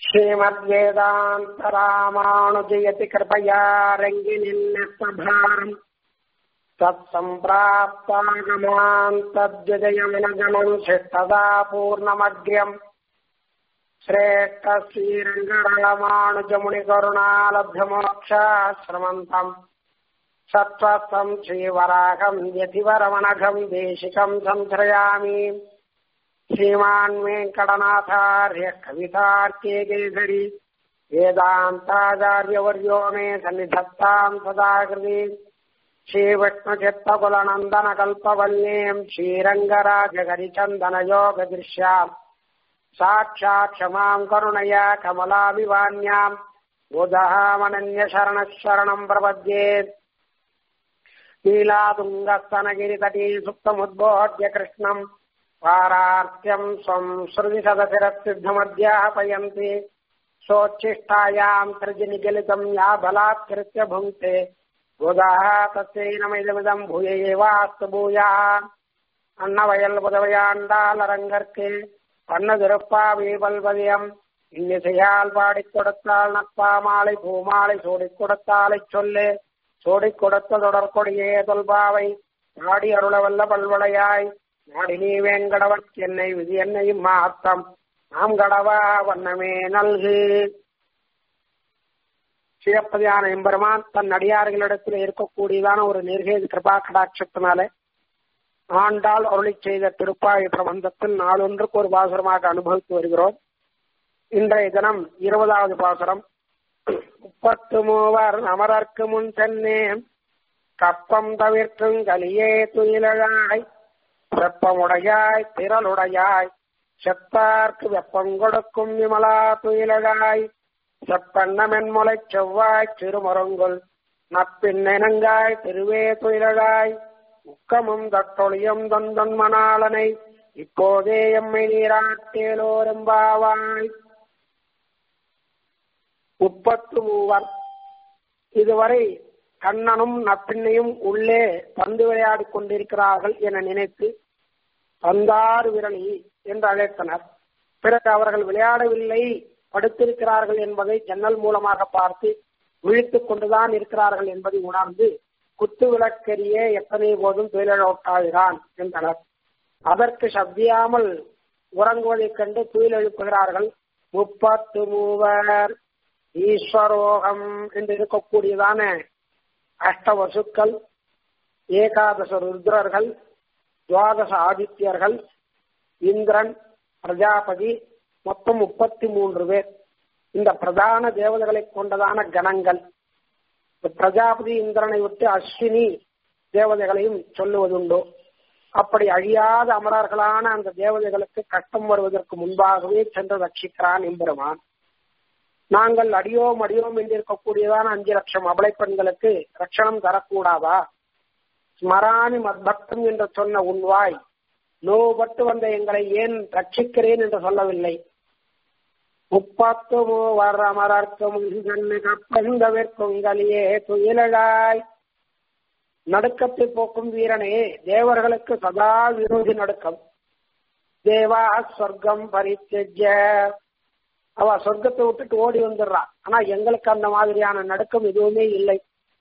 श्रीमद्वेदान्तरामानुजयति कृपया रङ्गिनिन्नस्तभारम् तत्सम्प्राप्तागमान् तद्विजयमनगणम् शिष्टदा पूर्णमग्र्यम् श्रेष्ठ श्रीरङ्गरामानुजमुनिकरुणालब्धमोक्षाश्रमन्तम् सत्त्वम् श्रीवराहम् यतिवरमणघम् देशिकम् संश्रयामि श्रीमान् वेङ्कटनाथार्य कवितार्के केसरी वेदान्ताचार्यवर्यो मे सन्निधत्ताम् सदाकृति श्रीविष्णुचित्तकुलनन्दनकल्पवल्लीम् श्रीरङ्गराजगरिचन्दनयोगदृश्याम् साक्षात् क्षमाम् करुणया कमलाभिवान्याम् बुधहामनन्यशरणः शरणम् प्रपद्ये लीलातुङ्गस्तनगिरितटी सुप्तमुद्बोध्य कृष्णम् पारार्त्यम् स्वम् श्रुतिसदशिरसिद्धमध्यापयन्ति सोच्छिष्टायाम् त्रिजनिगलितम् या बलात्कृत्य भुङ्क्ते बुधः तस्यै नमिदमिदम् भूय एवास्तु भूयः அன்னவயல் புதவையாண்டாலரங்கற்கு பண்ணதிருப்பாவி பல்வதியம் இன்னிசையால் பாடிக் கொடுத்தால் நப்பா மாலை பூமாலை சூடிக் கொடுத்தாலைச் சொல்லு சூடிக் கொடுத்த தொடர்கொடியே தொல்பாவை நாடி அருளவல்ல பல்வளையாய் நாடி நீ வேங்கடவன் என்னை விதி என்னையும் மாத்தம் நாம் கடவா வண்ணமே நல்கு சிவப்பதியான எம்பெருமான் தன் அடியார்களிடத்தில் இருக்கக்கூடியதான ஒரு நிர்கேது கிருபா கடாட்சத்தினால ஆண்டாள் அருளி செய்த திருப்பாய் பிரபந்தத்தில் நாளொன்றுக்கு ஒரு பாசுரமாக அனுபவித்து வருகிறோம் இன்றைய தினம் இருபதாவது பாசுரம் முப்பத்து மூவர் அமரர்க்கு முன் சென்னேன் கப்பம் தவிர்க்கும் கலியே துயிலழாய் வெப்பமுடையாய் திரளுடையாய் செத்தார்க்கு வெப்பம் கொடுக்கும் விமலா துயிலழாய் செப்பண்ணமென்முலை செவ்வாய் திருமருங்குல் நப்பின்னெனங்காய் திருவே துயிலழாய் உக்கமும் தட்டொழியும் தொந்தன் மணாளனை இப்போதே எம்மை நீராட்டேலோரெம்பாவாய் முப்பத்து மூவர் இதுவரை கண்ணனும் நப்பிண்ணையும் உள்ளே பந்து விளையாடிக் கொண்டிருக்கிறார்கள் என நினைத்து பந்தாறு விரலி என்று அழைத்தனர் பிறகு அவர்கள் விளையாடவில்லை படுத்திருக்கிறார்கள் என்பதை ஜன்னல் மூலமாக பார்த்து விழித்துக் கொண்டுதான் இருக்கிறார்கள் என்பதை உணர்ந்து குத்து விளக்கெரிய எத்தனை போதும் துயிலெழுப்பாகிறான் என்றனர் அதற்கு சப்தியாமல் உறங்குவதைக் கண்டு துயில் எழுப்புகிறார்கள் முப்பத்து மூவர் ஈஸ்வரோகம் என்று இருக்கக்கூடியதான அஷ்டவசுக்கள் ஏகாதச ருத்ரர்கள் துவாதச ஆதித்யர்கள் இந்திரன் பிரஜாபதி மொத்தம் முப்பத்தி மூன்று பேர் இந்த பிரதான தேவதைகளை கொண்டதான கணங்கள் பிரஜாபதி இந்திரனை விட்டு அஸ்வினி தேவதைகளையும் சொல்லுவதுண்டோ அப்படி அழியாத அமரர்களான அந்த தேவதைகளுக்கு கஷ்டம் வருவதற்கு முன்பாகவே சென்று ரட்சிக்கிறான் எம்பெருமான் நாங்கள் அடியோம் அடியோம் என்றிருக்கக்கூடியதான அஞ்சு லட்சம் அபலை பெண்களுக்கு ரட்சணம் தரக்கூடாதா ஸ்மராணி மத்பக்தம் என்று சொன்ன உன்வாய் நோபட்டு வந்த எங்களை ஏன் ரட்சிக்கிறேன் என்று சொல்லவில்லை முப்பத்து மூவர் அமரர்க்கும் கப்பந்தவிற்கும் கலியே துயிலழாய் நடுக்கத்தை போக்கும் வீரனே தேவர்களுக்கு சதா விரோதி நடுக்கம் தேவா சொர்க்கம் பரித்தெஜ அவ சொர்க்கத்தை விட்டுட்டு ஓடி வந்துடுறான் ஆனா எங்களுக்கு அந்த மாதிரியான நடுக்கம் எதுவுமே இல்லை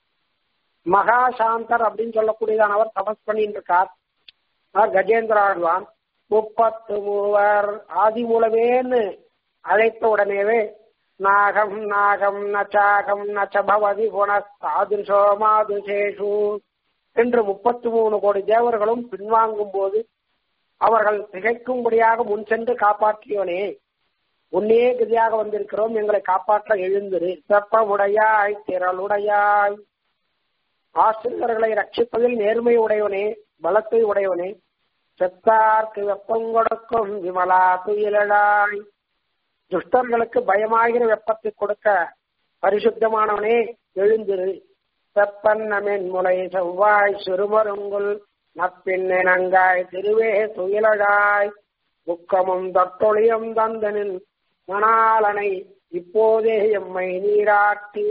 மகா சாந்தர் அப்படின்னு சொல்லக்கூடியதானவர் தபஸ் பண்ணிட்டு இருக்கார் கஜேந்திர ஆழ்வான் முப்பத்து மூவர் ஆதி மூலவேன்னு அழைத்த உடனேவே நாகம் நாகம் நச்சாகம் நச்ச பவதி குணஸ்தாதுஷோ மாதுசேஷு என்று முப்பத்தி மூணு கோடி தேவர்களும் பின்வாங்கும் போது அவர்கள் திகைக்கும்படியாக முன் சென்று காப்பாற்றியவனே உன்னே கதியாக வந்திருக்கிறோம் எங்களை காப்பாற்ற எழுந்திரு வெப்பமுடையாய் திரளுடையாய் ஆசிரியர்களை ரட்சிப்பதில் நேர்மை உடையவனே பலத்தை உடையவனே செத்தார்க்கு வெப்பம் கொடுக்கும் விமலா துயிலழாய் துஷ்டர்களுக்கு பயமாகிற வெப்பத்தை கொடுக்க பரிசுத்தமானவனே எழுந்திரு வெப்பன்னமென் முளை செவ்வாய் சிறுமருங்குல் நப்பின்னங்காய் திருவே துயிலழாய் முக்கமும் தட்டொழியும் தந்தனின் மணாலனை இப்போதே எம்மை நீராட்டி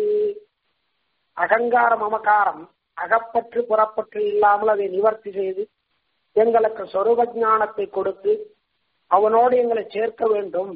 அகங்கார மமகாரம் அகப்பற்று புறப்பற்று இல்லாமல் அதை நிவர்த்தி செய்து எங்களுக்கு சொரூப ஞானத்தை கொடுத்து அவனோடு எங்களை சேர்க்க வேண்டும்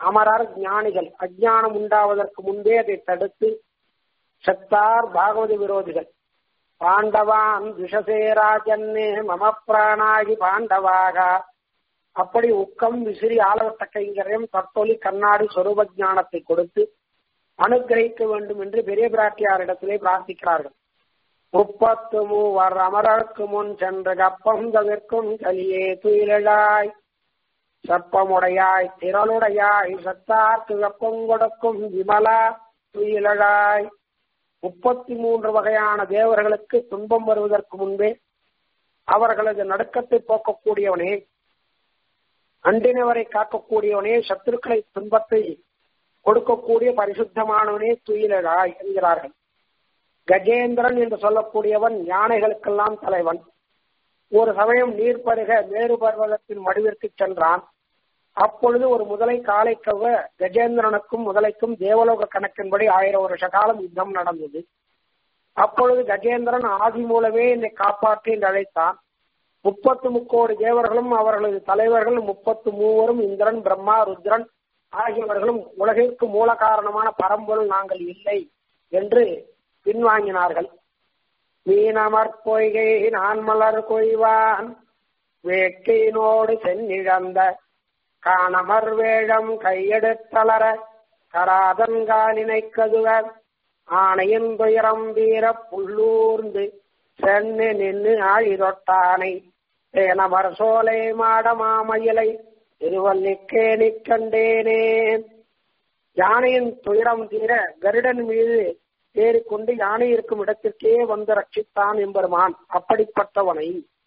அமரர் ஞானிகள் அஜ்ஞானம் உண்டாவதற்கு முன்பே அதை தடுத்து செத்தார் பாகவத விரோதிகள் பாண்டவான் விஷசேராஜன்னே மம பிராணாகி பாண்டவாக அப்படி உக்கம் விசிறி ஆலவட்ட கைங்கரியம் தத்தொலி கண்ணாடி சொரூப ஞானத்தை கொடுத்து அனுகிரகிக்க வேண்டும் என்று பெரிய பிராட்டியாரிடத்திலே பிரார்த்திக்கிறார்கள் முப்பத்து மூவர் அமரர்க்கு முன் சென்று கப்பம் தவிர்க்கும் கலியே துயிலாய் சப்பமுடையாய் திரளுடையாய் சத்தார்க்கு வெப்பம் கொடுக்கும் விமலா துயிலாய் முப்பத்தி மூன்று வகையான தேவர்களுக்கு துன்பம் வருவதற்கு முன்பே அவர்களது நடுக்கத்தை போக்கக்கூடியவனே அண்டினவரை காக்கக்கூடியவனே சத்துருக்களை துன்பத்தை கொடுக்கக்கூடிய பரிசுத்தமானவனே துயிலாய் என்கிறார்கள் கஜேந்திரன் என்று சொல்லக்கூடியவன் யானைகளுக்கெல்லாம் தலைவன் ஒரு சமயம் நீர் பருக மேரு பர்வதத்தின் மடுவிற்கு சென்றான் அப்பொழுது ஒரு முதலை காலை கவ கஜேந்திரனுக்கும் முதலைக்கும் தேவலோக கணக்கின்படி ஆயிரம் வருஷ காலம் யுத்தம் நடந்தது அப்பொழுது கஜேந்திரன் ஆதி மூலமே என்னை காப்பாற்றி என்று அழைத்தான் முப்பத்து முக்கோடி தேவர்களும் அவர்களது தலைவர்கள் முப்பத்து மூவரும் இந்திரன் பிரம்மா ருத்ரன் ஆகியவர்களும் உலகிற்கு மூல காரணமான பரம்பொருள் நாங்கள் இல்லை என்று பின்வாங்கினார்கள் மீனமற் பொய்கை நான் மலர் கொய்வான் வேட்கையினோடு சென்னிழந்த காணமர் வேழம் கையெடுத்தளர கராதன்காலினை கதுவ ஆணையின் துயரம் வீர புள்ளூர்ந்து சென்னு நின்று ஆழிதொட்டானை தேனமர் சோலை மாட மாமயிலை திருவல்லிக்கேணி கண்டேனே யானையின் துயரம் தீர கருடன் மீது ஏறிக்கொண்டு யானை இருக்கும் இடத்திற்கே வந்து ரட்சித்தான் எம்பெருமான் அப்படிப்பட்டவனை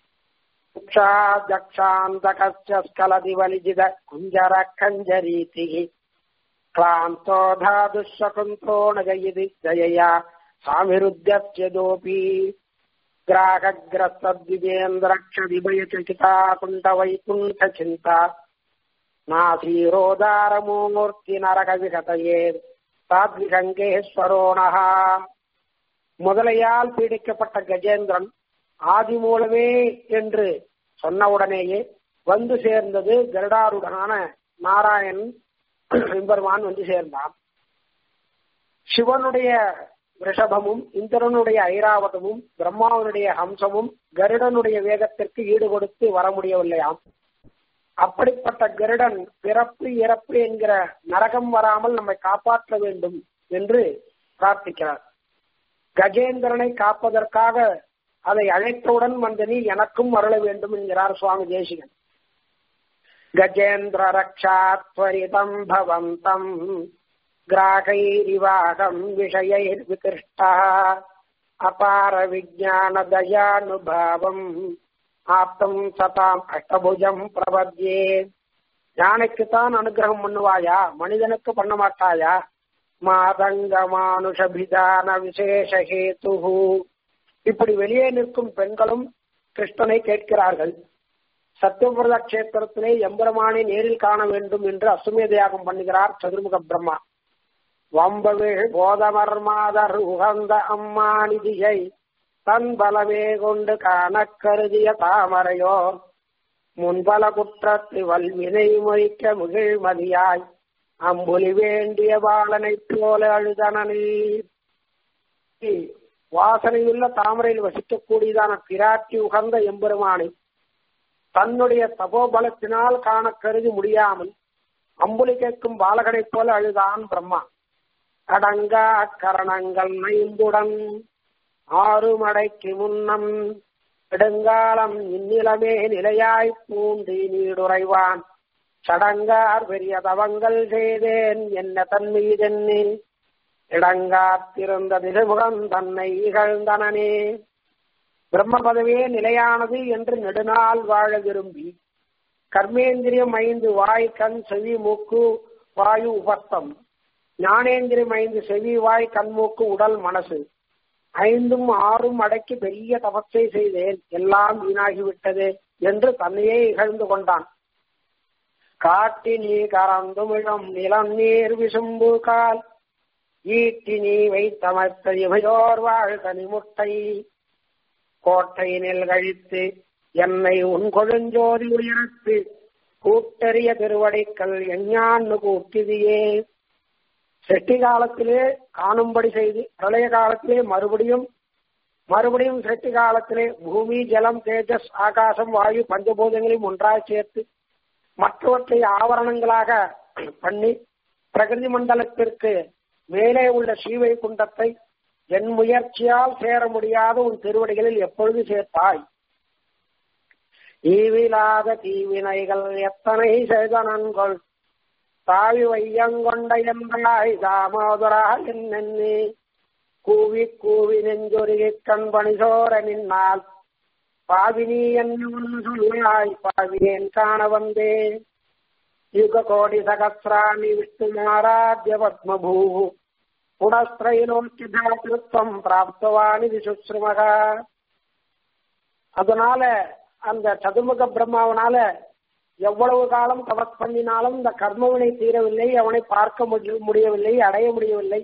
தக்ஷாந்தகலதி வலிஜித குஞ்சர கஞ்சரீதி கிளாந்தோ தாதுஷகுந்தோ நகயிதி ஜயயா சாமிருத்தியோபி ग्राहग्रस्तद्विजेन्द्रक्षदिभयचकिता कुण्ठवैकुण्ठचिन्ता नासीरोदारमूर्ति नरकविகதையே சாத்விகங்கேஸ்வரோணஹ முதலையால் பீடிக்கப்பட்ட கஜேந்திரன் ஆதி மூலமே என்று சொன்னவுடனேயே வந்து சேர்ந்தது கருடாருடனான நாராயண் எம்பெருமான் வந்து சேர்ந்தான் சிவனுடைய ரிஷபமும் இந்திரனுடைய ஐராவதமும் பிரம்மாவனுடைய ஹம்சமும் கருடனுடைய வேகத்திற்கு ஈடு கொடுத்து வர முடியவில்லையாம் அப்படிப்பட்ட கருடன் பிறப்பு இறப்பு என்கிற நரகம் வராமல் நம்மை காப்பாற்ற வேண்டும் என்று பிரார்த்திக்கிறார் கஜேந்திரனை காப்பதற்காக அதை அழைத்தவுடன் வந்த நீ எனக்கும் அருள வேண்டும் என்கிறார் சுவாமி தேசிகன் கஜேந்திர ரக்ஷாத்வரிதம் பவந்தம் ग्राहैरिवाहम् विषयैर्विकृष्टः अपारविज्ञानदयानुभावम् ஆப்தம் சதாம் அஷ்டபுஜம் பிரபத்யே யானைக்குத்தான் அனுகிரகம் பண்ணுவாயா மனிதனுக்கு பண்ண மாட்டாயா மாதங்க மானுஷபிதான விசேஷ ஹேத்து இப்படி வெளியே நிற்கும் பெண்களும் கிருஷ்ணனை கேட்கிறார்கள் சத்தியபிரத கஷேத்திரத்திலே எம்பெருமானை நேரில் காண வேண்டும் என்று அசுமேத யாகம் பண்ணுகிறார் சதுர்முக பிரம்மா வம்பவிழ் போதமர் மாதர் உகந்த அம்மானிதியை தன் பலமே கொண்டு காணக் கருதிய தாமரையோர் முன்பல குற்றத்து வல்வினை மொழிக்க முகிழ்மதியாய் அம்புலி வேண்டிய பாலனைப் போல அழுதனனே வாசனையுள்ள தாமரையில் வசிக்கக்கூடியதான பிராட்டி உகந்த எம்பெருமானை தன்னுடைய தபோபலத்தினால் காண கருதி முடியாமல் அம்புலி கேட்கும் பாலகனைப் போல அழுதான் பிரம்மா அடங்கா கரணங்கள் நைம்புடன் ஆறு மடைக்கு முன்னம் நெடுங்காலம் இந்நிலமே நிலையாய் பூண்டி நீடுறைவான் சடங்கார் பெரிய தவங்கள் செய்தேன் என்ன தன் மீதென்னில் இடங்காத்திருந்த திருமுகம் தன்னை இகழ்ந்தனனே பிரம்ம பதவியே நிலையானது என்று நெடுநாள் வாழ விரும்பி கர்மேந்திரியம் ஐந்து வாய் கண் செவி மூக்கு வாயு உபஸ்தம் ஞானேந்திரியம் ஐந்து செவி வாய் கண்மூக்கு உடல் மனசு ஐந்தும் ஆறும் அடக்கி பெரிய தபத்தை செய்தேன் எல்லாம் வீணாகிவிட்டது என்று தன்னையே இகழ்ந்து கொண்டான் காட்டி நீ கறந்துமிழும் நிலம் நீர் விசும்பு கால் ஈட்டி நீ வைத்தமர்த்த இவையோர் வாழ்கனி முட்டை கோட்டையினில் கழித்து என்னை உன் கொழுஞ்சோதி உயரத்து கூட்டறிய திருவடிக்கல் எஞ்ஞான்னு கூட்டிதியே செட்டி காலத்திலே காணும்படி செய்து பிரளய காலத்திலே மறுபடியும் மறுபடியும் செட்டி காலத்திலே பூமி ஜலம் தேஜஸ் ஆகாசம் வாயு பஞ்சபூதங்களையும் ஒன்றாக சேர்த்து மற்றவற்றை ஆவரணங்களாக பண்ணி பிரகிருதி மண்டலத்திற்கு மேலே உள்ள சீவை குண்டத்தை என் முயற்சியால் சேர முடியாத உன் திருவடிகளில் எப்பொழுது சேர்த்தாய் ஈவிலாத தீவினைகள் எத்தனை செய்தனன்கொள் தாவி வையங்கொண்ட என்றாய் தாமோதரா என்னென்னே கூவி கூவி நெஞ்சொருகி கண் பணிசோர நின்னால் பாவினி என்னவன் சொல்லாய் பாவியேன் காண வந்தே யுக கோடி சகசிராணி விஷ்ணுமாராத்ய பத்மபூ புனஸ்திரைலோக்கியதாத்திருத்தம் பிராப்தவானி விசுஸ்ருமக அதனால அந்த சதுர்முக பிரம்மாவனால எவ்வளவு காலம் தபஸ் பண்ணினாலும் இந்த கர்மவினை தீரவில்லை அவனை பார்க்க முடியவில்லை அடைய முடியவில்லை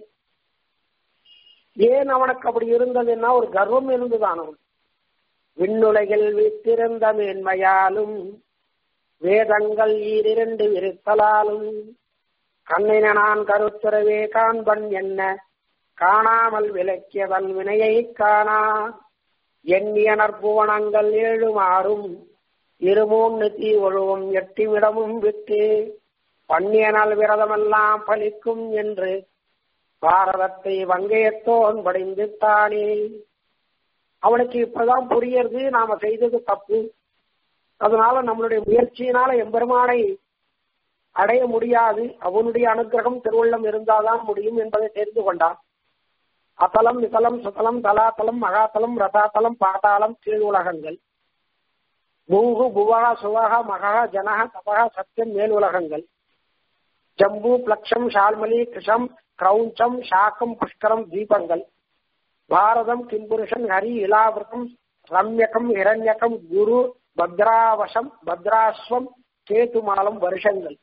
ஏன் அவனுக்கு அப்படி இருந்ததுன்னா ஒரு கர்வம் இருந்துதான் அவன் விண்ணுலகில் வீட்டிருந்த மேன்மையாலும் வேதங்கள் ஈரிரண்டு விருத்தலாலும் கண்ணின நான் கருத்துறவே காண்பன் என்ன காணாமல் விலக்கியதன் வினையை காணா எண்ணிய நற்புவனங்கள் ஏழுமாறும் இருமூன்று தீ ஒழுவும் எட்டிவிடமும் விட்டு பன்னியனால் விரதமெல்லாம் பலிக்கும் என்று பாரதத்தை வங்கையத்தோன் படிந்துட்டானே அவனுக்கு இப்பதான் புரியறது நாம செய்தது தப்பு அதனால நம்மளுடைய முயற்சியினால எம்பெருமானை அடைய முடியாது அவனுடைய அனுகிரகம் திருவள்ளம் இருந்தாதான் முடியும் என்பதை தெரிந்து கொண்டான் அத்தலம் விசலம் சுதலம் தலாத்தலம் மகாத்தலம் ரதாத்தலம் பாதாளம் கீழ் உலகங்கள் பூகு புவகா சுவகா மகா ஜனக தபகா சத்தியம் மேல் உலகங்கள் ஜம்பு பிளக்ஷம் ஷால்மலி கிருஷம் கிரௌஞ்சம் ஷாக்கம் புஷ்கரம் தீபங்கள் பாரதம் கிம்புருஷன் ஹரி இலாவிரதம் ரம்யகம் இரண்யகம் குரு பத்ராவசம் பத்ராஸ்வம் கேதுமாலம் வருஷங்கள்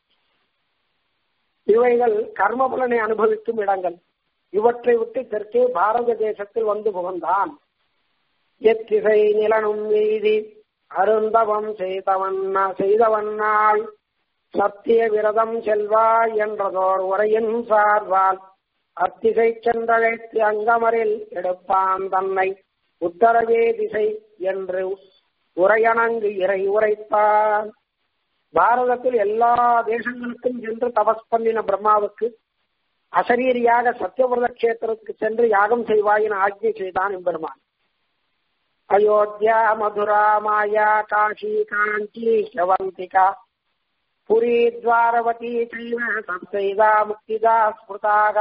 இவைகள் கர்மபலனை அனுபவிக்கும் இடங்கள் இவற்றை விட்டு தெற்கே பாரத தேசத்தில் வந்து புகுந்தான் எத்திசை நிலனும் எய்தி அருந்தவம் செய்தவன் செய்தவன்னாள் சத்திய விரதம் செல்வாய் என்றதோர் உரையின் சார்வால் அத்திசை சென்றழைத்து அங்கமரில் எடுப்பான் தன்னை உத்தரவே திசை என்று உரையணங்கு இறை உரைத்தான் பாரதத்தில் எல்லா தேசங்களுக்கும் சென்று தபஸ் பண்ணின பிரம்மாவுக்கு அசரீரியாக சத்தியவிரத கஷேத்திரத்துக்கு சென்று யாகம் செய்வாயின் ஆஜ்ஞை செய்தான் எம்பெருமான் அயோத்தியா மதுரா மாயா காஷி காஞ்சி ஷவந்திகா புரி துவாரவதி சப்தைதா முக்திதா ஸ்மிருதாக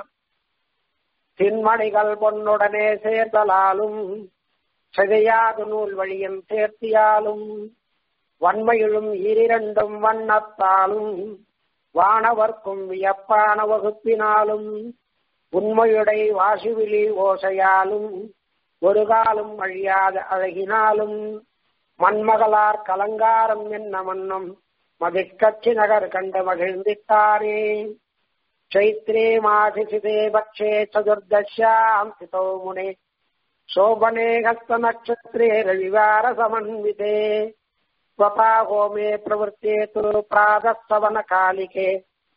தின்மணிகள் பொன்னுடனே சேர்தலாலும் சிதையாது நூல் வழியும் சேர்த்தியாலும் வன்மையிலும் ஈரிரண்டும் வண்ணத்தாலும் வானவர்க்கும் வியப்பான வகுப்பினாலும் உண்மையுடை வாசுவிலி ஓசையாலும் ஒரு காலம் அழியாத அழகினாலும் மண்மகளார் கலங்காரம் என்ன மன்னும் மதிக்கச்சி நகர் கண்டு மகிழ்ந்திட்டாரே चैत्रे माघिषिते पक्षे चतुर्दश्याम् स्थितौ मुने शोभने हस्तनक्षत्रे रविवारसमन्विते स्वपाहोमे प्रवृत्तेतु प्रातःसवनकालिके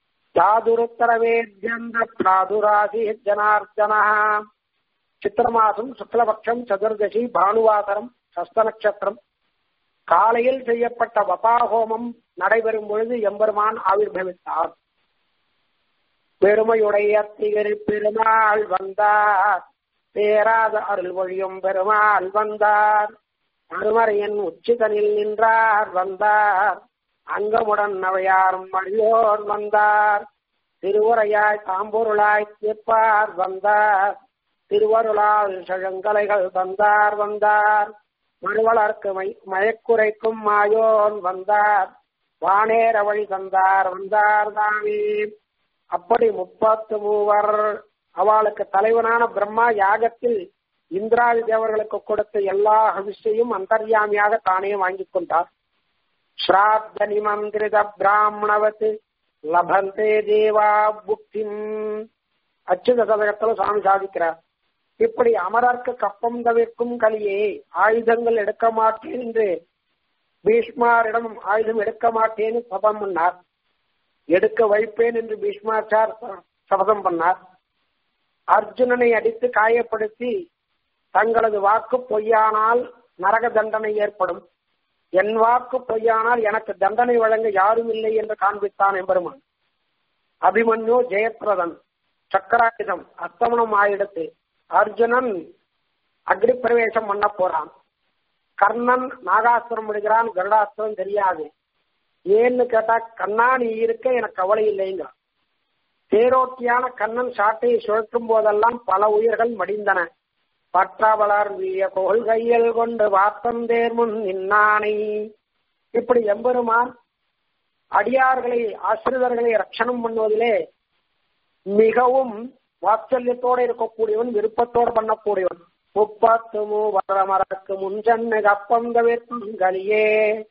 प्रादुरुत्तरवेद्यन्त जनार्दनः சித்திரமாசம் சுக்லபக்ஷம் சதுர்தசி பானுவாசரம் சஸ்த நட்சத்திரம் காலையில் செய்யப்பட்ட வபாஹோமம் நடைபெறும் பொழுது எம்பெருமான் ஆவிர்பவித்தார் பெருமையுடைய திகழ் பெருமாள் வந்தார் பேராத அருள் ஒழியும் பெருமாள் வந்தார் அருமறையன் உச்சிதனில் நின்றார் வந்தார் அங்கமுடன் அவையாரும் மழியோர் வந்தார் திருவுரையாய் தாம்பொருளாய் தீர்ப்பார் வந்தார் திருவருளால் செழுங்கலைகள் வந்தார் வந்தார் மறுவளர்க்கு மை மயக்குரைக்கும் மாயோன் வந்தார் வானேர வழி தந்தார் வந்தார் தாமே அப்படி முப்பத்து மூவர் அவளுக்கு தலைவனான பிரம்மா யாகத்தில் இந்திராதி தேவர்களுக்கு கொடுத்த எல்லா ஹவிஷையும் அந்தர்யாமியாக தானே வாங்கிக் கொண்டார் ஸ்ராத்த நிமந்திரித பிராமணவத் லபந்தே தேவா புக்திம் அச்சுத சதகத்துல சுவாமி சாதிக்கிறார் இப்படி அமரர்க்கு கப்பம் தவிர்க்கும் கலியே ஆயுதங்கள் எடுக்க மாட்டேன் என்று பீஷ்மாரிடம் ஆயுதம் எடுக்க மாட்டேன்னு சபம் பண்ணார் எடுக்க வைப்பேன் என்று பீஷ்மாச்சார் சபதம் பண்ணார் அர்ஜுனனை அடித்து காயப்படுத்தி தங்களது வாக்கு பொய்யானால் நரக தண்டனை ஏற்படும் என் வாக்கு பொய்யானால் எனக்கு தண்டனை வழங்க யாரும் இல்லை என்று காண்பித்தான் எம்பெருமான் அபிமன்யு ஜெயத்ரதன் சக்கராயுதம் அஸ்தமனம் ஆயிடுத்து அர்ஜுனன் அக்னி பிரவேசம் பண்ண போறான் கர்ணன் நாகாஸ்திரம் முடிகிறான் கருடாஸ்திரம் தெரியாது ஏன்னு கேட்டா கண்ணா நீ இருக்க எனக்கு கவலை இல்லைங்க தேரோட்டியான கண்ணன் சாட்டையை சுழற்றும் போதெல்லாம் பல உயிர்கள் மடிந்தன பற்றவளர் வீய கொள்கையில் கொண்டு வாத்தம் தேர்முன் நின்னானை இப்படி எம்பெருமான் அடியார்களை ஆசிரியர்களை ரட்சணம் பண்ணுவதிலே மிகவும் வாத்சல்யத்தோடு இருக்கக்கூடியவன் விருப்பத்தோடு பண்ணக்கூடியவன் முப்பத்து மூவரமரக்கு முன்சென்னு கப்பந்தவிற்கலியே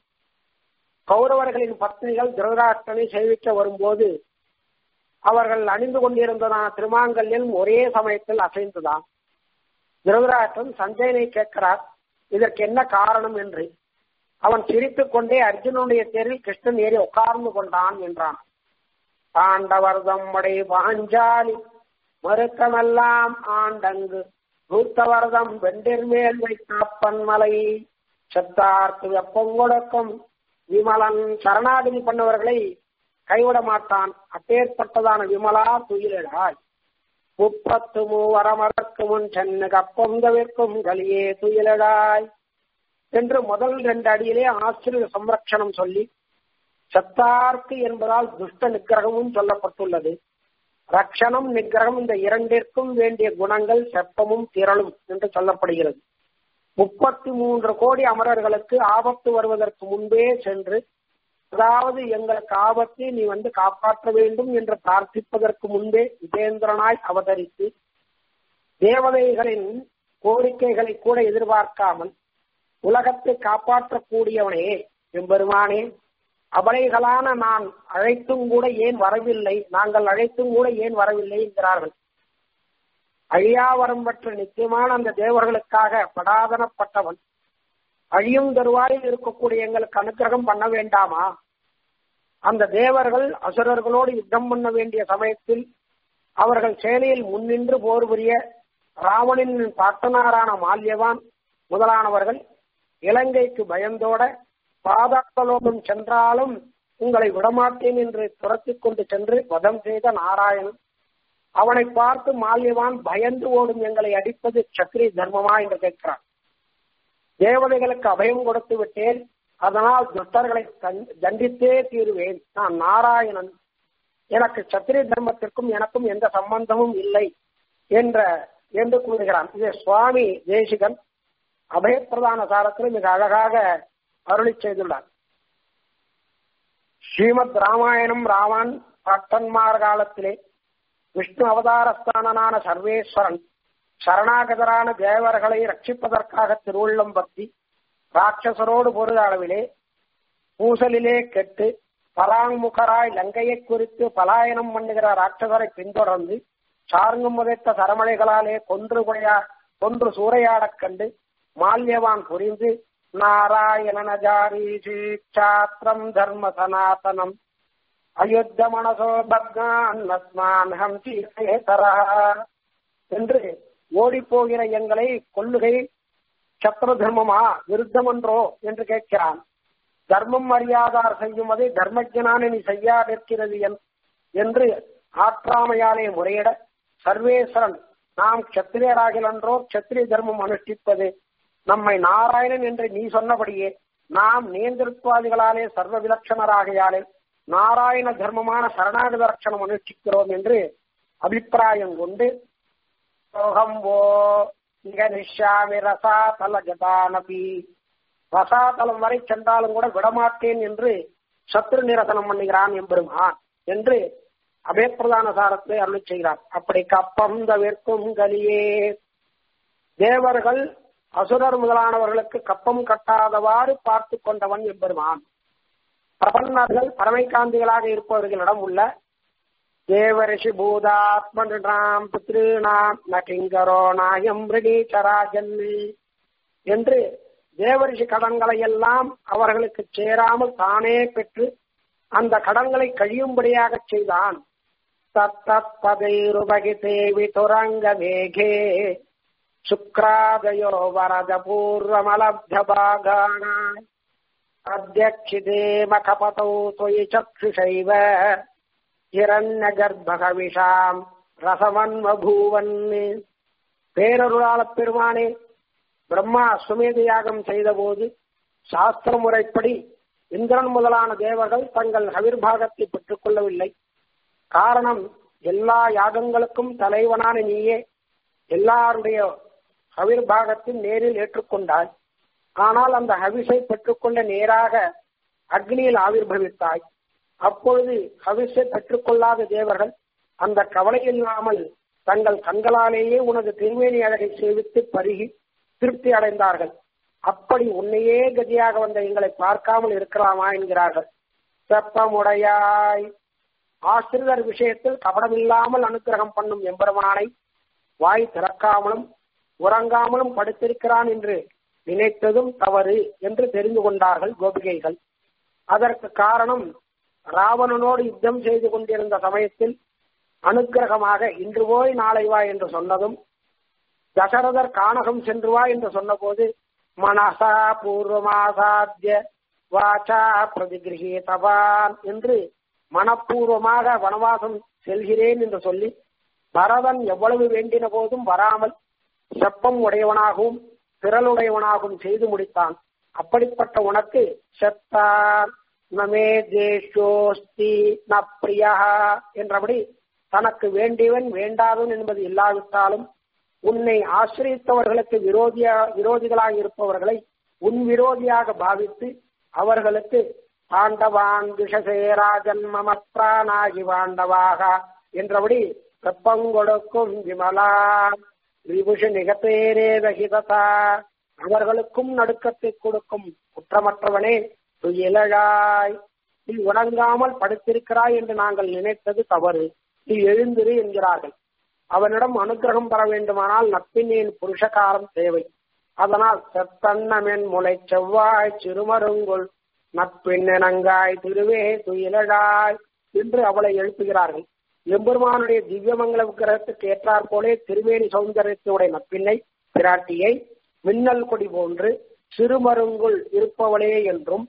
கௌரவர்களின் பத்னிகள் திருதராஷ்டனை சேவிக்க வரும்போது அவர்கள் அணிந்து கொண்டிருந்ததான திருமாங்கல்யம் ஒரே சமயத்தில் அசைந்துதான் திருதராஷ்டன் சஞ்சயனை கேட்கிறார் இதற்கு என்ன காரணம் என்று அவன் சிரித்துக் கொண்டே அர்ஜுனுடைய தேரில் கிருஷ்ணன் ஏறி உட்கார்ந்து கொண்டான் என்றான் பாண்டவர்தம் உடை பாஞ்சாலி மறுக்கமெல்லாம் ஆண்டங்கு பூத்தவர்தம் வெண்டிர் மேல் வைத்தாப்பன் மலை செத்தார்க்கு வெப்பம் கொடுக்கும் விமலன் சரணாகதி பண்ணவர்களை கைவிட மாட்டான் அப்பேற்பட்டதான விமலா துயிலிடாய் முப்பத்து மூவரமரக்கு முன் சென்னு கப்பம் தவிர்க்கும் கலியே துயிலிடாய் என்று முதல் ரெண்டு அடியிலே ஆசிரியர் சம்ரட்சணம் சொல்லி சத்தார்க்கு என்பதால் துஷ்ட நிகிரகமும் சொல்லப்பட்டுள்ளது ரக்ஷணம் நிகிரகம் இந்த இரண்டிற்கும் வேண்டிய குணங்கள் செப்பமும் திரளும் என்று சொல்லப்படுகிறது முப்பத்தி மூன்று கோடி அமரர்களுக்கு ஆபத்து வருவதற்கு முன்பே சென்று அதாவது எங்களுக்கு ஆபத்தை நீ வந்து காப்பாற்ற வேண்டும் என்று பிரார்த்திப்பதற்கு முன்பே விஜேந்திரனாய் அவதரித்து தேவதைகளின் கோரிக்கைகளை கூட எதிர்பார்க்காமல் உலகத்தை காப்பாற்றக்கூடியவனே எம்பெருமானே அபலைகளான நான் அழைத்தும் கூட ஏன் வரவில்லை நாங்கள் அழைத்தும் கூட ஏன் வரவில்லை என்கிறார்கள் அழியாவரம் பெற்ற நிச்சயமான அந்த தேவர்களுக்காக படாதனப்பட்டவன் அழியும் தருவாயில் இருக்கக்கூடிய எங்களுக்கு அனுக்கிரகம் பண்ண வேண்டாமா அந்த தேவர்கள் அசுரர்களோடு யுத்தம் பண்ண வேண்டிய சமயத்தில் அவர்கள் சேனையில் முன்னின்று போர் புரிய ராவணின் பாட்டனாரான மால்யவான் முதலானவர்கள் இலங்கைக்கு பயந்தோட பாதாளலோகம் சென்றாலும் உங்களை விடமாட்டேன் என்று துரத்தி கொண்டு சென்று வதம் செய்த நாராயணன் அவனை பார்த்து மால்யவான் பயந்து ஓடும் எங்களை அடிப்பது சக்ரி தர்மமா என்று கேட்கிறான் தேவதைகளுக்கு அபயம் கொடுத்து விட்டேன் அதனால் துஷ்டர்களை தண்டித்தே தீருவேன் நான் நாராயணன் எனக்கு சத்திரிய தர்மத்திற்கும் எனக்கும் எந்த சம்பந்தமும் இல்லை என்ற என்று கூறுகிறான் இது சுவாமி தேசிகன் அபயப்பிரதான சாரத்தில் மிக அழகாக அருளி செய்துள்ளார் ஸ்ரீமத் ராமாயணம் ராவன் பட்டன்மார் காலத்திலே விஷ்ணு அவதாரஸ்தானனான சர்வேஸ்வரன் சரணாகதரான தேவர்களை ரட்சிப்பதற்காக திருவுள்ளம் பக்தி ராட்சசரோடு பொருள் அளவிலே பூசலிலே கெட்டு பராங்முகராய் லங்கையை குறித்து பலாயனம் பண்ணுகிற ராட்சசரை பின்தொடர்ந்து சார்ங்கும் உதைத்த சரமழைகளாலே கொன்று கொலையா கொன்று சூறையாடக் கண்டு மால்யவான் புரிந்து நாராயணனஜாரீஷாத்திரம் தர்ம சனாதனம் அயுத்த மனசோ பக்னான் ஹம்சி என்று ஓடிப்போகிற எங்களை கொள்ளுகை சத்திர தர்மமா விருத்தமன்றோ என்று கேட்கிறான் தர்மம் அறியாதார் செய்யுமதை தர்மஜனான நீ செய்யாதிருக்கிறது என்று ஆற்றாமையாலே முறையிட சர்வேஸ்வரன் நாம் கத்திரியராகிலன்றோ கத்திரிய தர்மம் அனுஷ்டிப்பது நம்மை நாராயணன் என்று நீ சொன்னபடியே நாம் நேந்திருத்வாதிகளாலே சர்வ விலட்சணராகையாலே நாராயண தர்மமான சரணாகத ரட்சணம் அனுஷ்டிக்கிறோம் என்று அபிப்பிராயம் கொண்டு சோகம்போ மிக நிஷாமி ரசாதல ஜதானபி ரசாதலம் வரை சென்றாலும் கூட விடமாட்டேன் என்று சத்ரு நிரசனம் பண்ணுகிறான் எம்பெருமான் என்று அபயப்பிரதான சாரத்தை அருளி செய்கிறார் அப்படி கப்பம் தவிர்க்கும் கலியே தேவர்கள் அசுரர் முதலானவர்களுக்கு கப்பம் கட்டாதவாறு பார்த்து கொண்டவன் எம்பெருமான் பிரபன்னர்கள் பரமைகாந்திகளாக இருப்பவர்களிடம் உள்ள தேவரிஷி பூதாத்மனாம் பித்ருணாம் நகிங்கரோ நாயம் மிருகீச்சராஜன் என்று தேவரிஷி கடன்களை எல்லாம் அவர்களுக்கு சேராமல் தானே பெற்று அந்த கடன்களை கழியும்படியாக செய்தான் தத்தத்பதைருபகிதே விதுரங்க மேகே சுக்ராதயோ வரத பூர்வமலப்தபாகான அத்தியக்ஷிதே மகபதௌ தொயி சக்ஷுஷைவ ஹிரண்யகர்ப்பகவிஷாம் ரசமன்மபூவன் பேரருளாள பெருமானே பிரம்மா அஸ்வமேத யாகம் செய்தபோது சாஸ்திர முறைப்படி இந்திரன் முதலான தேவர்கள் தங்கள் ஹவிர்பாகத்தை பெற்றுக் கொள்ளவில்லை காரணம் எல்லா யாகங்களுக்கும் தலைவனான நீயே எல்லாருடைய ஹவிர்பாகத்தையும் நேரில் ஏற்றுக்கொண்டாய் ஆனால் அந்த ஹவிஸை பெற்றுக்கொள்ள நேராக அக்னியில் ஆவிர்பவித்தாய் அப்பொழுது ஹவிஸை பெற்றுக்கொள்ளாத தேவர்கள் அந்த கவலை இல்லாமல் தங்கள் கண்களாலேயே உனது திருமேனி அழகை சேவித்து பருகி திருப்தி அடைந்தார்கள் அப்படி உன்னையே கதியாக வந்த எங்களை பார்க்காமல் இருக்கலாமா என்கிறார்கள் செப்பமுடையாய் ஆசிரியர் விஷயத்தில் கபடமில்லாமல் அனுக்கிரகம் பண்ணும் எம்பெருமானை வாய் திறக்காமலும் உறங்காமலும் படுத்திருக்கிறான் என்று நினைத்ததும் தவறு என்று தெரிந்து கொண்டார்கள் கோபிகைகள் அதற்கு காரணம் ராவணனோடு யுத்தம் செய்து கொண்டிருந்த சமயத்தில் அனுக்கிரகமாக இன்று போய் நாளை வா என்று சொன்னதும் தசரதர் கானகம் சென்று வா என்று சொன்னபோது மனசா பூர்வமாசாத்திய வாச்சா பிரதிகிரகீதவான் என்று மனப்பூர்வமாக வனவாசம் செல்கிறேன் என்று சொல்லி பரதன் எவ்வளவு வேண்டின போதும் வராமல் செப்பம் உடையவனாகவும் திரளுடையவனாகவும் செய்து முடித்தான் அப்படிப்பட்ட உனக்கு செத்தான் நமே தேஷோஸ்தி ந பிரியா என்றபடி தனக்கு வேண்டியவன் வேண்டாதவன் என்பது இல்லாவிட்டாலும் உன்னை ஆசிரியத்தவர்களுக்கு விரோதியா விரோதிகளாக இருப்பவர்களை உன் விரோதியாக பாவித்து அவர்களுக்கு பாண்டவான் விஷசேராஜன் மமத்ரானாகி பாண்டவாக என்றபடி வெப்பங்கொடுக்கும் விமலா விபுஷ நிகத்தேரேதகிததா அவர்களுக்கும் நடுக்கத்தை கொடுக்கும் குற்றமற்றவனே துயிலழாய் நீ உணங்காமல் படுத்திருக்கிறாய் என்று நாங்கள் நினைத்தது தவறு நீ எழுந்திரு என்கிறார்கள் அவனிடம் அனுகிரகம் பெற வேண்டுமானால் நப்பினியின் புருஷகாரம் தேவை அதனால் செத்தன்னமென் முளை செவ்வாய் சிறுமருங்குள் நப்பின்னங்காய் திருவே துயிலழாய் என்று அவளை எழுப்புகிறார்கள் எம்பெருமானுடைய திவ்யமங்கல விக்கிரகத்துக்கு ஏற்றாற் போலே திருவேணி சௌந்தரியத்துடைய நப்பின்னை பிராட்டியை மின்னல் கொடி போன்று சிறுமருங்குள் இருப்பவளே என்றும்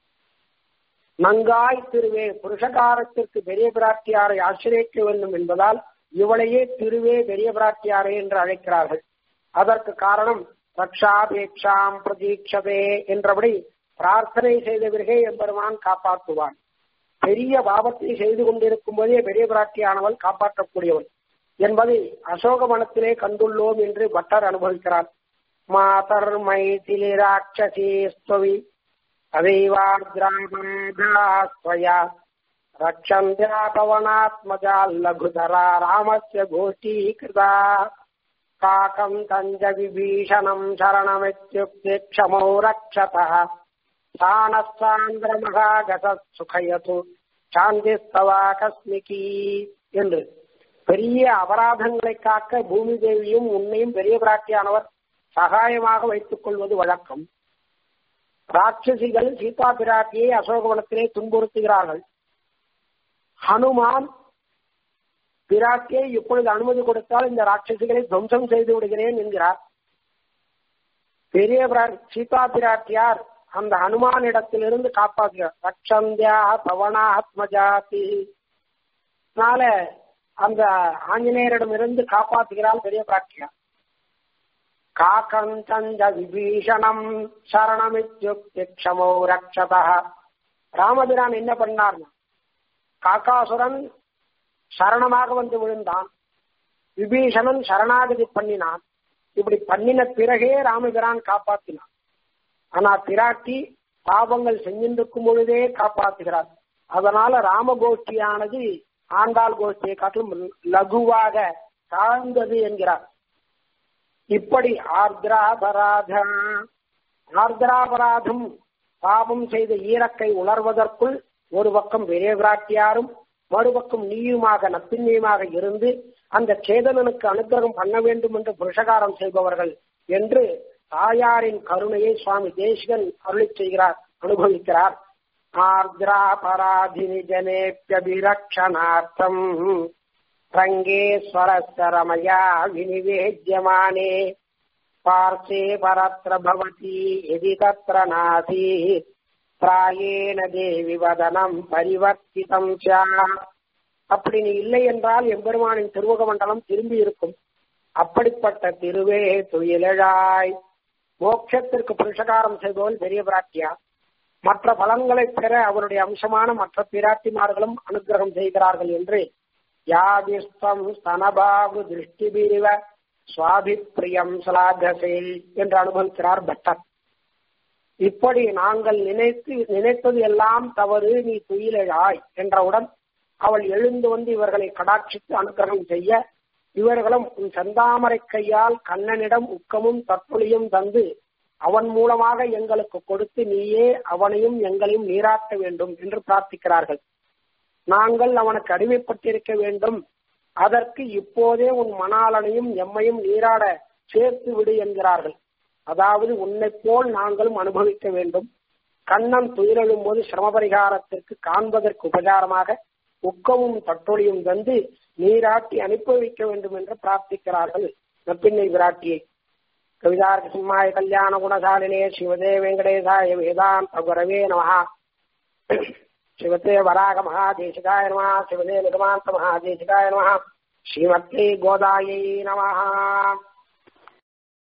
நங்காய் திருவே புருஷகாரத்திற்கு பெரிய பிராட்டியாரை ஆசிரியக்க வேண்டும் என்பதால் இவளையே திருவே பெரிய பிராட்டியாரே என்று அழைக்கிறார்கள் அதற்கு காரணம் ரக்ஷாபேட்சாம் பிரதீட்சதே என்றபடி பிரார்த்தனை செய்தவர்களே எம்பெருமான் காப்பாற்றுவான் பெரிய பாவத்தை செய்து கொண்டிருக்கும் போதே பெரிய பிராட்டியானவள் காப்பாற்றக்கூடியவள் என்பதை அசோகவனத்திலே கண்டுள்ளோம் என்று பட்டர் அனுபவிக்கிறார் மாதர் மைதிலி ராட்சசி ஸ்துவி அதைவாத்ராமயா ரக்ஷந்தியா பவனாத்மஜா லகுதரா ராமஸ்ய கோஷ்டீகிருதா காக்கம் தஞ்ச விபீஷணம் சரணமித்யுக்தி க்ஷமௌ ரக்ஷதः சாணசாந்திரமகாகத சுகயது சாந்திஸ்தவா கஸ்மிகி என்று பெரிய அபராதங்களை காக்க பூமி தேவியும் உன்னையும் பெரிய பிராட்டியானவர் சகாயமாக வைத்துக் கொள்வது வழக்கம் ராட்சசிகள் சீதா பிராட்டியை அசோகவனத்திலே துன்புறுத்துகிறார்கள் ஹனுமான் பிராட்டியை இப்பொழுது அனுமதி கொடுத்தால் இந்த ராட்சசிகளை துவம்சம் செய்து விடுகிறேன் என்கிறார் பெரிய சீதா பிராட்டியார் அந்த ஹனுமான் இடத்திலிருந்து காப்பாற்றுகிறார் ரக்ஷந்தியா பவனாத்மஜாதி அந்த ஆஞ்சநேயரிடமிருந்து காப்பாற்றுகிறாள் பெரிய பிராட்டியார் காக்கஞ்ச விபீஷணம் சரணமித்யுக்தி க்ஷமோ ரக்ஷத ராமபிரான் என்ன பண்ணார்னா காக்காசுரன் சரணமாக வந்து விழுந்தான் விபீஷணன் சரணாகதி பண்ணினான் இப்படி பண்ணின பிறகே ராமபிரான் காப்பாத்தினான் ஆனா பிராட்டி பாவங்கள் செஞ்சிருக்கும் பொழுதே காப்பாத்துகிறார் அதனால ராமகோஷ்டியானது ஆண்டாள் கோஷ்டியை காட்டிலும் லகுவாக தாழ்ந்தது என்கிறார் இப்படி ஆர்திராபராத ஆர்திராபராதம் பாவம் செய்த ஈரக்கை உணர்வதற்குள் ஒரு பக்கம் பெரிய பிராட்டியாரும் மறுபக்கம் நீயுமாக நப்பின்னியுமாக இருந்து அந்த சேதனனுக்கு அனுகிரகம் பண்ண வேண்டும் என்று புருஷகாரம் செய்பவர்கள் என்று தாயாரின் கருணையை சுவாமி தேசிகன் அருளி செய்கிறார் அனுபவிக்கிறார் ஆர்திராபராதினி ஜனேபியபிரக்ஷணார்த்தம் ரங்கேஸ்வரஸ்வரமயா வினிவேஜ்யமானே பார்த்தே பரத்ர பவதி எதி தத்ர நாசி பிராயேன தேவி வதனம் பரிவர்த்திதம் அப்படி நீ இல்லை என்றால் எம்பெருமானின் திருமுக மண்டலம் திரும்பி இருக்கும் அப்படிப்பட்ட திருவே துயிலழாய் மோட்சத்திற்கு புருஷகாரம் செய்பவள் பெரிய பிராட்டியா மற்ற பலன்களை பெற அவருடைய அம்சமான மற்ற பிராட்டிமார்களும் அனுகிரகம் செய்கிறார்கள் என்று யாதிஸ்தம் ஸ்தனபாகு திருஷ்டி பிரிவ சுவாபி பிரியம் சலாகசே என்று அனுபவிக்கிறார் பட்டர் இப்படி நாங்கள் நினைத்து நினைத்தது எல்லாம் தவறு நீ துயிலழாய் என்றவுடன் அவள் எழுந்து வந்து இவர்களை கடாட்சித்து அனுகிரகம் செய்ய இவர்களும் உன் செந்தாமரை கையால் கண்ணனிடம் உக்கமும் தற்பொழியும் தந்து அவன் மூலமாக எங்களுக்கு கொடுத்து நீயே அவனையும் எங்களையும் நீராட்ட வேண்டும் என்று பிரார்த்திக்கிறார்கள் நாங்கள் அவனுக்கு அடிமைப்பட்டிருக்க வேண்டும் அதற்கு இப்போதே உன் மணாளனையும் எம்மையும் நீராட சேர்த்து விடு என்கிறார்கள் அதாவது உன்னை போல் நாங்களும் அனுபவிக்க வேண்டும் கண்ணன் துயிலெழும் போது சிரமபரிகாரத்திற்கு காண்பதற்கு உபகாரமாக உக்கமும் தட்டொழியும் தந்து நீராட்டி அனுப்பி வைக்க வேண்டும் என்று பிரார்த்திக்கிறார்கள் நப்பிண்ணை விராட்டியை கவிதார்க்க சிம்மாய கல்யாண குணசாலினே சிவதே வெங்கடேசாய வேதாந்த குரவே நமஹா சிவத்தே வராக மகாதேசிகாய நம சிவதே நிகமாந்த மகாதேசிகாய நம ஸ்ரீமத்தே கோதாயை நமஹா